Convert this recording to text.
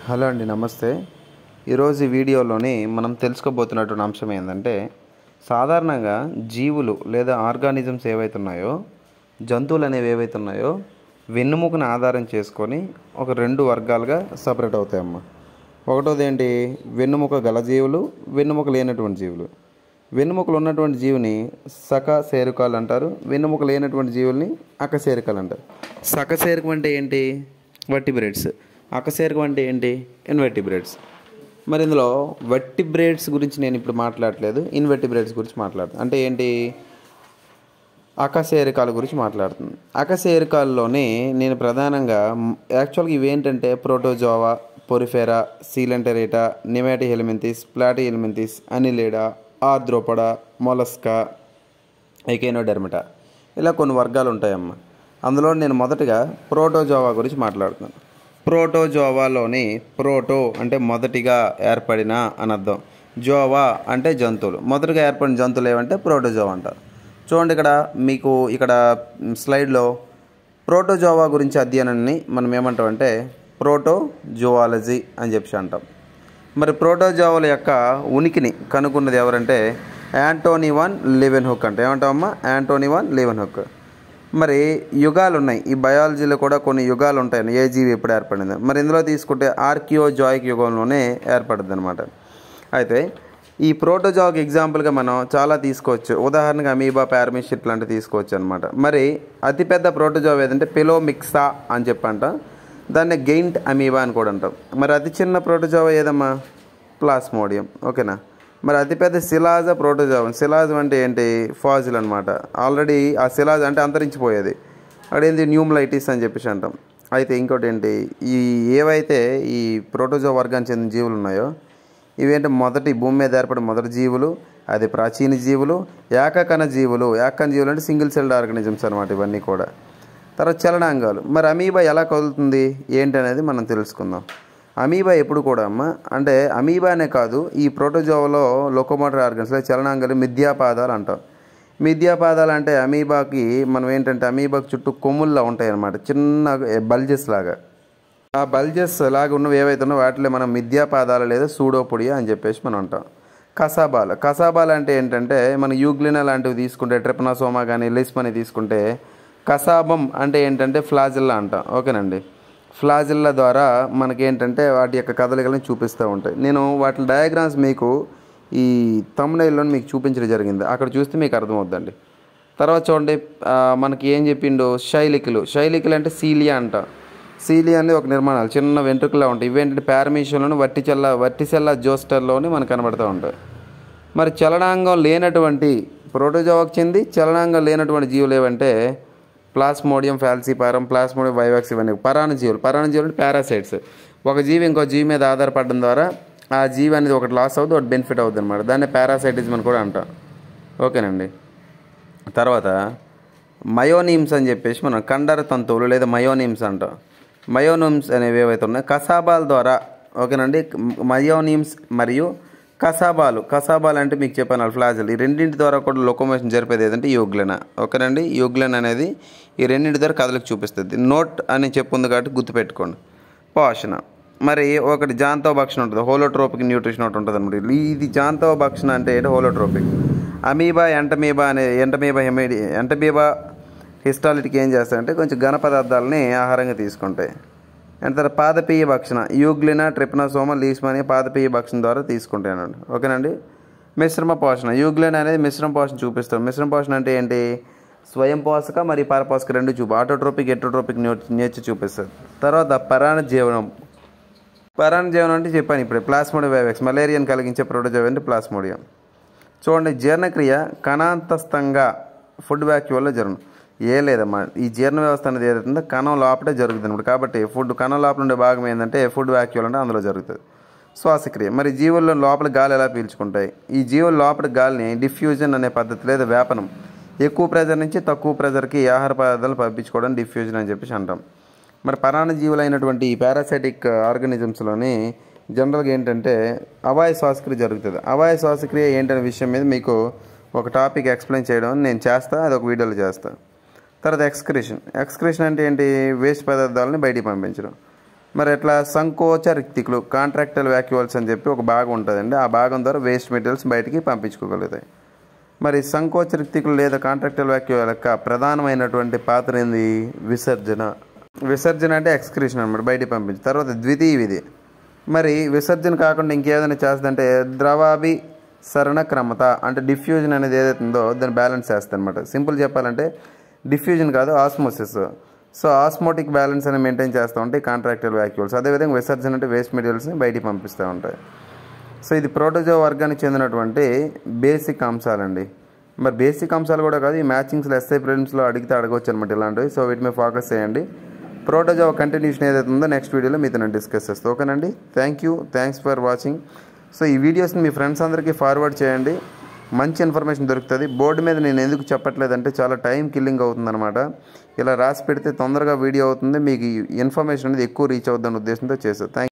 hello అండి నమస్తే ఈరోజు ఈ వీడియోలోని మనం తెలుసుకోబోతున్నటువంటి అంశం ఏంటంటే సాధారణంగా జీవులు లేదా ఆర్గానిజమ్స్ ఏవైతే ఉన్నాయో జంతువులు అనేవి ఏవైతే ఉన్నాయో వెన్నుముకను ఆధారం చేసుకొని ఒక రెండు వర్గాలుగా సపరేట్ అవుతాయమ్మా ఒకటోది ఏంటి వెన్నుముక గల జీవులు వెన్నుముక లేనటువంటి జీవులు వెన్నుముకలు ఉన్నటువంటి జీవిని సక సేరుకాలు అంటారు వెన్నుముక లేనటువంటి జీవుల్ని అకశేరుకాలు అంటారు సకశేరుకం అంటే ఏంటి వర్టిబ్రేట్స్ అకశేరుకం అంటే ఏంటి ఇన్వర్టిబ్రేట్స్ మరి ఇందులో వెట్టిబ్రేట్స్ గురించి నేను ఇప్పుడు మాట్లాడట్లేదు ఇన్వర్టిబ్రేట్స్ గురించి మాట్లాడుతాను అంటే ఏంటి అకశేరికాల గురించి మాట్లాడుతుంది అకశేరికాల్లోనే నేను ప్రధానంగా మ్, యాక్చువల్గా ఇవేంటంటే Protozoa Porifera Coelenterata Nemathelminthes Platyhelminthes Annelida Arthropoda Mollusca Echinodermata ఇలా కొన్ని వర్గాలు ఉంటాయమ్మ అందులో నేను మొదటగా ప్రోటోజోవా గురించి మాట్లాడుతున్నాను ప్రోటోజోవాలోని ప్రోటో అంటే మొదటిగా ఏర్పడిన అని అర్థం జోవా అంటే జంతువులు మొదటగా ఏర్పడిన జంతువులు ఏమంటే ప్రోటోజోవా అంటారు చూడండి ఇక్కడ మీకు ఇక్కడ స్లైడ్లో ప్రోటోజోవా గురించి అధ్యయనాన్ని మనం ఏమంటామంటే ప్రోటోజోవాలజీ అని చెప్పి అంటాం మరి ప్రోటోజోవాల యొక్క ఉనికిని కనుక్కున్నది ఎవరంటే యాంటోనీ వన్ లివెన్ హుక్ అంటే ఏమంటామమ్మా యాంటోనీ వన్ లివెన్ హుక్ మరి యుగాలు ఉన్నాయి ఈ బయాలజీలో కూడా కొన్ని యుగాలు ఉంటాయి ఏ జీవి ఎప్పుడు ఏర్పడింది మరి ఇందులో తీసుకుంటే ఆర్కియో జాయిక్ యుగంలోనే ఏర్పడుతుంది అనమాట అయితే ఈ ప్రోటోజాక్ ఎగ్జాంపుల్గా మనం చాలా తీసుకోవచ్చు ఉదాహరణగా అమీబా పారమిష్ ఇట్లాంటివి తీసుకోవచ్చు అనమాట మరి అతిపెద్ద ప్రోటోజావ్ ఏదంటే పిలోమిక్సా అని చెప్పంట దాన్ని గెయింట్ అమీబా అని కూడా అంటాం మరి అతి చిన్న ప్రోటోజావా ఏదమ్మా ప్లాస్మోడియం ఓకేనా మరి అతిపెద్ద శిలాజ ప్రోటోజావం శిలాజం అంటే ఏంటి ఫాజిల్ అనమాట ఆల్రెడీ ఆ శిలాజ అంటే అంతరించిపోయేది అక్కడేంది న్యూమ్లైటిస్ అని చెప్పేసి అంటాం అయితే ఇంకోటి ఏంటి ఈ ఏవైతే ఈ ప్రోటోజో వర్గానికి చెందిన జీవులు ఉన్నాయో ఇవేంటి మొదటి భూమి మీద ఏర్పడిన మొదటి జీవులు అది ప్రాచీన జీవులు ఏకకణ జీవులు ఏకకణ జీవులు అంటే సింగిల్ సెల్డ్ ఆర్గనిజమ్స్ అనమాట ఇవన్నీ కూడా తర్వాత చలనాంగాలు మరి అమీబా ఎలా కదులుతుంది ఏంటి అనేది మనం తెలుసుకుందాం అమీబా ఎప్పుడు కూడా అమ్మ అంటే అమీబానే కాదు ఈ ప్రోటోజోవలో లోకోమోటర్ ఆర్గన్స్లో చలనాంగాలు మిథ్యాపాదాలు అంటాం మిథ్యాపాదాలు అంటే అమీబాకి మనం ఏంటంటే అమీబాకి చుట్టూ కొమ్ముల్లా ఉంటాయి అన్నమాట చిన్న బల్జెస్ లాగా ఆ బల్జెస్ లాగా ఉన్నవి ఏవైతే ఉన్నాయో వాటిలో మనం మిథ్యాపాదాలు లేదా సూడోపొడియా అని చెప్పేసి మనం అంటాం కసాబాలు కసాబాలు అంటే ఏంటంటే మన యూగ్లినా లాంటివి తీసుకుంటే ట్రిపనాసోమా కానీ లిస్మని తీసుకుంటే కసాబం అంటే ఏంటంటే ఫ్లాజిల్లా అంటాం ఓకేనండి ఫ్లాజిల్లా ద్వారా మనకేంటంటే వాటి యొక్క కదలికలను చూపిస్తూ ఉంటాయి నేను వాటి డయాగ్రామ్స్ మీకు ఈ తమ్నైల్లో మీకు చూపించడం జరిగింది అక్కడ చూస్తే మీకు అర్థమవుద్దండి తర్వాత చూడండి ఆ, మనకి ఏం చెప్పిండు శైలికలు శైలికలు అంటే సీలియా అంట సీలియా అనేది ఒక నిర్మాణాలు చిన్న వెంట్రుకలా ఉంటాయి ఇవేంటంటే పారమీషన్లోని వట్టిచెల్ల వట్టిసెల్ల జోస్టర్లోని మనకు కనబడుతూ ఉంటాయి మరి చలనాంగం లేనటువంటి ప్రోటోజోవాకు చెంది చలనాంగం లేనటువంటి జీవులు ఏవంటే ప్లాస్మోడియం ఫ్యాల్సిపారం ప్లాస్మోడియం వైవాక్స్ ఇవన్నీ పరాణ జీవులు పరాణ జీవులు అంటే పారాసైట్స్ ఒక జీవి ఇంకో జీవి మీద ఆధారపడడం ద్వారా ఆ జీవి అనేది ఒకటి లాస్ అవుతుంది ఒకటి బెనిఫిట్ అవుతుంది అనమాట దాన్ని పారాసైటిజం అని కూడా అంటాం ఓకేనండి తర్వాత మయోనిమ్స్ అని చెప్పేసి మనం కండర తంతువులు లేదా మయోనిమ్స్ అంటాం మయోనిమ్స్ అనేవి ఏవైతే ఉన్నాయో కసాబాల ద్వారా ఓకేనండి మయోనిమ్స్ మరియు కసాబాలు కసాబాలు అంటే మీకు చెప్పాను ఫ్లాజల్ ఈ రెండింటి ద్వారా కూడా లొకోమోషన్ జరిపేది ఏదంటే యూగ్లెన ఓకేనండి యూగ్లెన్ అనేది ఈ రెండింటి ద్వారా కథలకు చూపిస్తుంది నోట్ అని చెప్పుంది కాబట్టి గుర్తుపెట్టుకోండి పోషణ మరి ఒకటి జాంతవ భక్షణ ఉంటుంది హోలోట్రోపిక్ న్యూట్రిషన్ ఒకటి ఉంటుంది అనమాట ఇది జాంతవ భక్షణ అంటే ఏంటి హోలోట్రోపిక్ అమీబా ఎంటమీబా అనే ఎంటమీబా హెమిడి ఎంటమీబా హిస్టాలిటీకి ఏం చేస్తాయంటే కొంచెం ఘన పదార్థాలని ఆహారంగా తీసుకుంటాయి అండ్ తర్వాత పాదపీయ భక్షణ యూగ్లినా ట్రిప్నోసోమా లీస్మాని పాదపీయ భక్షణ ద్వారా తీసుకుంటానండి ఓకేనండి మిశ్రమ పోషణ యూగ్లిన్ అనేది మిశ్రమ పోషణ చూపిస్తాం మిశ్రమ పోషణ అంటే ఏంటి స్వయం పోషక మరియు పరపోషక రెండు చూపు ఆటోట్రోపిక్ ఎటోట్రోపిక్ నేర్చి చూపిస్తుంది తర్వాత పరాణ జీవనం పరాణ జీవనం అంటే చెప్పాను ఇప్పుడు ప్లాస్మోడియం వైవాక్స్ మలేరియాని కలిగించే ప్రోటోజోవ్ అంటే ప్లాస్మోడియం చూడండి జీర్ణక్రియ కణాంతస్థంగా ఫుడ్ వ్యాక్యూల్లో జరుగును ఏ లేదమ్మా ఈ జీర్ణ వ్యవస్థ అనేది ఏదైతుందో కణం లోపలే జరుగుతుంది అనమాట కాబట్టి ఫుడ్ కణం లోపల ఉండే భాగం ఏంటంటే ఫుడ్ వ్యాక్యూల్ అంటే అందులో జరుగుతుంది శ్వాసక్రియ మరి జీవుల్లో లోపల గాలి ఎలా పీల్చుకుంటాయి ఈ జీవుల లోపల గాలిని డిఫ్యూజన్ అనే పద్ధతి లేదా వేపనం ఎక్కువ ప్రెజర్ నుంచి తక్కువ ప్రెజర్కి ఆహార పదార్థాలు పంపించుకోవడం డిఫ్యూజన్ అని చెప్పేసి అంటాం మరి పరాణ జీవులైనటువంటి ఈ పారాసైటిక్ ఆర్గనిజమ్స్లోని జనరల్గా ఏంటంటే అవాయ శ్వాసక్రియ జరుగుతుంది అవాయ శ్వాసక్రియ ఏంటనే విషయం మీద మీకు ఒక టాపిక్ ఎక్స్ప్లెయిన్ చేయడం నేను చేస్తా అది ఒక వీడియోలో చేస్తా తర్వాత ఎక్స్క్రిషన్ ఎక్స్క్రిషన్ అంటే ఏంటి వేస్ట్ పదార్థాలని బయటికి పంపించడం మరి ఎట్లా సంకోచ రిక్తికులు కాంట్రాక్టల్ వ్యాక్యూల్స్ అని చెప్పి ఒక భాగం ఉంటుందండి ఆ భాగం ద్వారా వేస్ట్ మెటీరియల్స్ బయటికి పంపించుకోగలుగుతాయి మరి సంకోచ రిక్తికులు లేదా కాంట్రాక్టల్ వ్యాక్యూల్ యొక్క ప్రధానమైనటువంటి పాత్ర ఏంది విసర్జన విసర్జన అంటే ఎక్స్క్రీషన్ అనమాట బయటికి పంపించి తర్వాత ద్వితీయ విధి మరి విసర్జన కాకుండా ఇంకేదైనా చేస్తుందంటే ద్రవాభి సరణ క్రమత అంటే డిఫ్యూజన్ అనేది ఏదైతే ఉందో దాన్ని బ్యాలెన్స్ చేస్తుంది అనమాట సింపుల్ చెప్పాలంటే డిఫ్యూజన్ కాదు ఆస్మోసిస్ సో ఆస్మోటిక్ బ్యాలెన్స్ అని మెయింటైన్ చేస్తూ ఉంటాయి కాంట్రాక్టల్ వ్యాక్యూల్స్ అదేవిధంగా విసర్జన అంటే వేస్ట్ మెటీరియల్స్ని బయటికి పంపిస్తూ ఉంటాయి సో ఇది ప్రోటోజో వర్గానికి చెందినటువంటి బేసిక్ అంశాలండి మరి బేసిక్ అంశాలు కూడా కాదు ఈ మ్యాచింగ్స్లో ఎస్ఐ ప్రిలిమ్స్లో అడిగితే అడగవచ్చు అనమాట ఇలాంటివి సో వీటి మీద ఫోకస్ చేయండి ప్రోటోజో కంటిన్యూషన్ ఏదైతే ఉందో నెక్స్ట్ వీడియోలో మీతో నేను డిస్కస్ చేస్తాను ఓకేనండి thank you thanks for watching so ఈ వీడియోస్ని మీ ఫ్రెండ్స్ అందరికీ ఫార్వర్డ్ చేయండి మంచి ఇన్ఫర్మేషన్ దొరుకుతుంది బోర్డు మీద నేను ఎందుకు చెప్పట్లేదంటే చాలా టైం కిల్లింగ్ అవుతుందన్నమాట ఇలా రాసి పెడితే తొందరగా వీడియో అవుతుంది మీకు ఈ ఇన్ఫర్మేషన్ అనేది ఎక్కువ రీచ్ అవుతుందన్న ఉద్దేశంతో చేస్తాను థ్యాంక్